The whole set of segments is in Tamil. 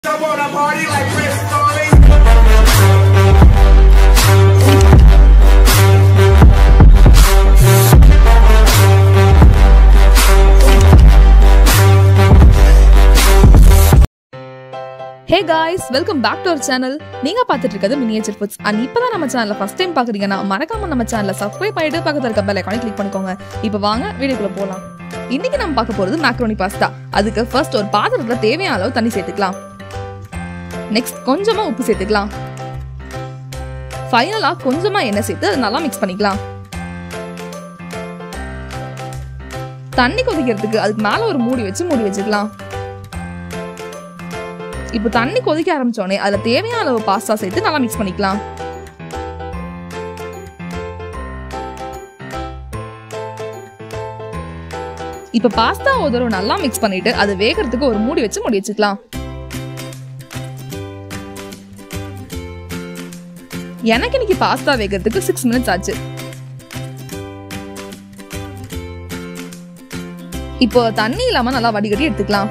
I wanna party like Chris Farley. Hey guys welcome back to our channel நீங்க பார்த்துட்டு இருக்கிறது மினியேச்சர் ஃபுட்ஸ் அண்ட் இப்பதான் நம்ம சேனலை ஃபர்ஸ்ட் டைம் பாக்குறீங்கன்னா மறக்காம நம்ம சேனலை சப்ஸ்கிரைப் பண்ணிட்டு பக்கத்துல இருக்க பெல் ஐக்கானை கிளிக் பண்ணிக்கோங்க இப்போ வாங்க வீடியோக்குள்ள போலாம் இன்னைக்கு நம்ம பார்க்க போறது மேக்ரோனி பாஸ்தா அதுக்கு ஃபர்ஸ்ட் ஒரு பாத்திரத்துல தேவையான அளவு தண்ணி சேர்த்துக்கலாம் நெக்ஸ்ட் கொஞ்சமா உப்பு சேர்த்துக்கலாம் ஃபைனலா கொஞ்சமா எண்ணெய் சேர்த்து அதை நல்லா மிக்ஸ் பண்ணிக்கலாம் தண்ணி கொதிக்கிறதுக்கு அதுக்கு மேல ஒரு மூடி வச்சு மூடி வச்சுக்கலாம் இப்போ தண்ணி கொதிக்க ஆரம்பிச்சோடனே அதுல தேவையான அளவு பாஸ்தா சேர்த்து நல்லா மிக்ஸ் பண்ணிக்கலாம் இப்போ பாஸ்தா ஒரு தடவை நல்லா மிக்ஸ் பண்ணிட்டு அது வேகிறதுக்கு ஒரு மூடி வச்சு மூடி வச்சுக்கலாம் எனக்கு இன்னைக்கு பாஸ்தா வேகிறதுக்கு சிக்ஸ் மினிட்ஸ் ஆச்சு இப்போ தண்ணி இல்லாம நல்லா வடிகட்டி எடுத்துக்கலாம்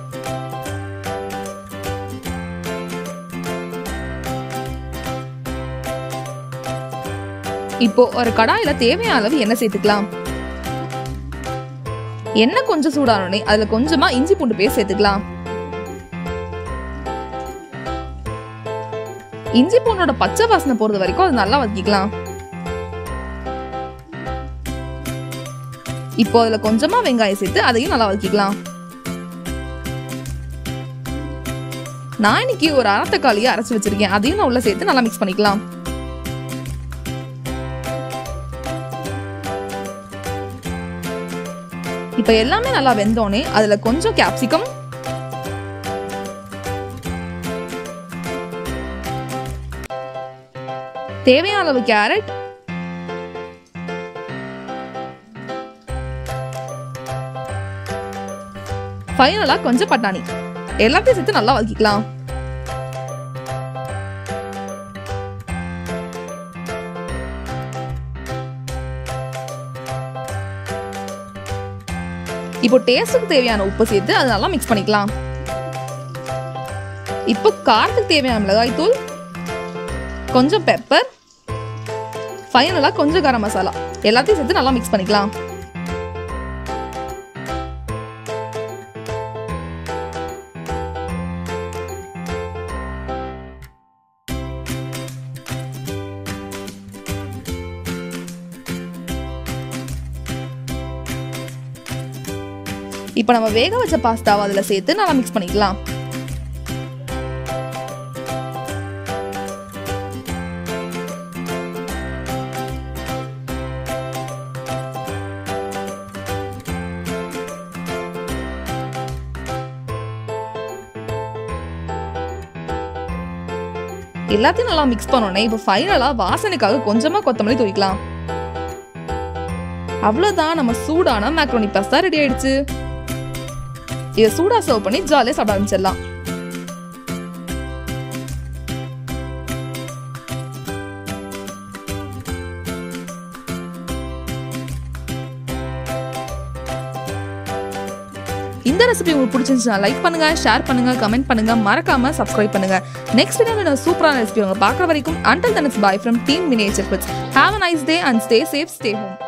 இப்போ ஒரு கடாயில தேவையான அளவு எண்ணெய் சேர்த்துக்கலாம் எண்ணெய் கொஞ்சம் சூடானோடனே அதுல கொஞ்சமா இஞ்சி பூண்டு பேஸ்ட் சேர்த்துக்கலாம் இஞ்சி பூண்டோட பச்சை வாசனை போறது வரைக்கும் அது நல்லா வதக்கிக்கலாம் இப்போ அதுல கொஞ்சமா வெங்காயம் சேர்த்து அதையும் நல்லா வதக்கிக்கலாம் நான் இன்னைக்கு ஒரு அரை தக்காளியை அரைச்சு வச்சிருக்கேன் அதையும் நான் உள்ள சேர்த்து நல்லா மிக்ஸ் பண்ணிக்கலாம் இப்போ எல்லாமே நல்லா வெந்தோடனே அதுல கொஞ்சம் கேப்சிகம் தேவையான அளவு கேரட் ஃபைனலா கொஞ்சம் பட்டாணி எல்லாத்தையும் சேர்த்து நல்லா வதக்கிக்கலாம் இப்போ டேஸ்ட்டுக்கு தேவையான உப்பு சேர்த்து அது நல்லா மிக்ஸ் பண்ணிக்கலாம் இப்போ காரத்துக்கு தேவையான மிளகாய் தூள் கொஞ்சம் பெப்பர் ஃபைனலாக கொஞ்சம் கரம் மசாலா எல்லாத்தையும் சேர்த்து நல்லா மிக்ஸ் பண்ணிக்கலாம் இப்போ நம்ம வேக வச்ச பாஸ்தாவை அதில் சேர்த்து நல்லா மிக்ஸ் பண்ணிக்கலாம் எல்லாத்தையும் நல்லா மிக்ஸ் பண்ணோன்னே இப்போ ஃபைனலாக வாசனைக்காக கொஞ்சமா கொத்தமல்லி தூவிக்கலாம் அவ்வளோதான் நம்ம சூடான மேக்ரோனி பாஸ்தா ரெடி ஆயிடுச்சு இதை சூடா சர்வ் பண்ணி ஜாலியாக சாப்பிட ஆரம்பிச்சிடலாம் இந்த ரெசிபி உங்களுக்கு பிடிச்சிருந்துச்சுன்னா லைக் பண்ணுங்க ஷேர் பண்ணுங்க கமெண்ட் பண்ணுங்க மறக்காம சப்ஸ்கிரைப் பண்ணுங்க நெக்ஸ்ட் வீடியோவில் சூப்பரான ரெசிபி உங்க பார்க்குற வரைக்கும் அண்டல் தனஸ் bye from team miniature foods have a nice day and stay safe stay home